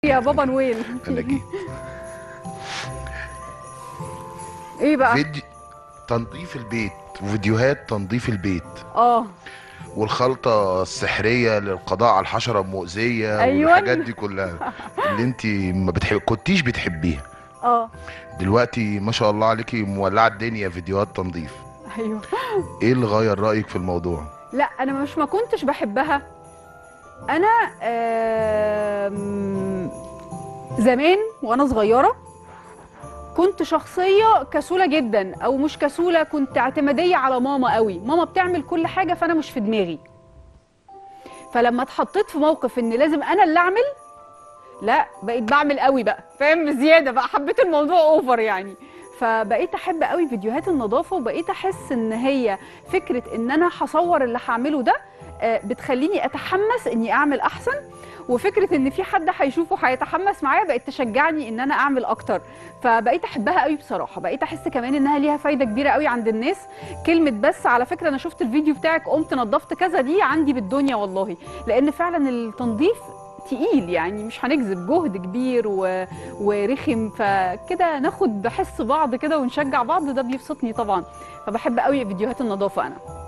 يا بابا نويل انا جيت ايه بقى فيديو تنظيف البيت وفيديوهات تنظيف البيت اه والخلطة السحرية للقضاء على الحشرة المؤذية أيوة. والحاجات دي كلها اللي انت ما بتحب كنتيش بتحبيها اه دلوقتي ما شاء الله عليكي مولعة الدنيا فيديوهات تنظيف ايوه ايه اللي غير رأيك في الموضوع لا انا مش ما كنتش بحبها انا آم، زمان وانا صغيره كنت شخصيه كسوله جدا او مش كسوله كنت اعتماديه على ماما قوي ماما بتعمل كل حاجه فانا مش في دماغي فلما اتحطيت في موقف ان لازم انا اللي اعمل لا بقيت بعمل قوي بقى فاهم بزياده بقى حبيت الموضوع اوفر يعني فبقيت احب قوي فيديوهات النظافه وبقيت احس ان هي فكره ان انا هصور اللي هعمله ده آه، بتخليني اتحمس اني اعمل احسن وفكره ان في حد هيشوفه هيتحمس معايا بقت تشجعني ان انا اعمل اكتر فبقيت احبها قوي بصراحه بقيت احس كمان انها ليها فايده كبيره قوي عند الناس كلمه بس على فكره انا شفت الفيديو بتاعك قمت نظفت كذا دي عندي بالدنيا والله لان فعلا التنظيف تقيل يعني مش هنكذب جهد كبير و... ورخم فكده ناخد بحس بعض كده ونشجع بعض ده بيبسطني طبعا فبحب قوي فيديوهات النظافه انا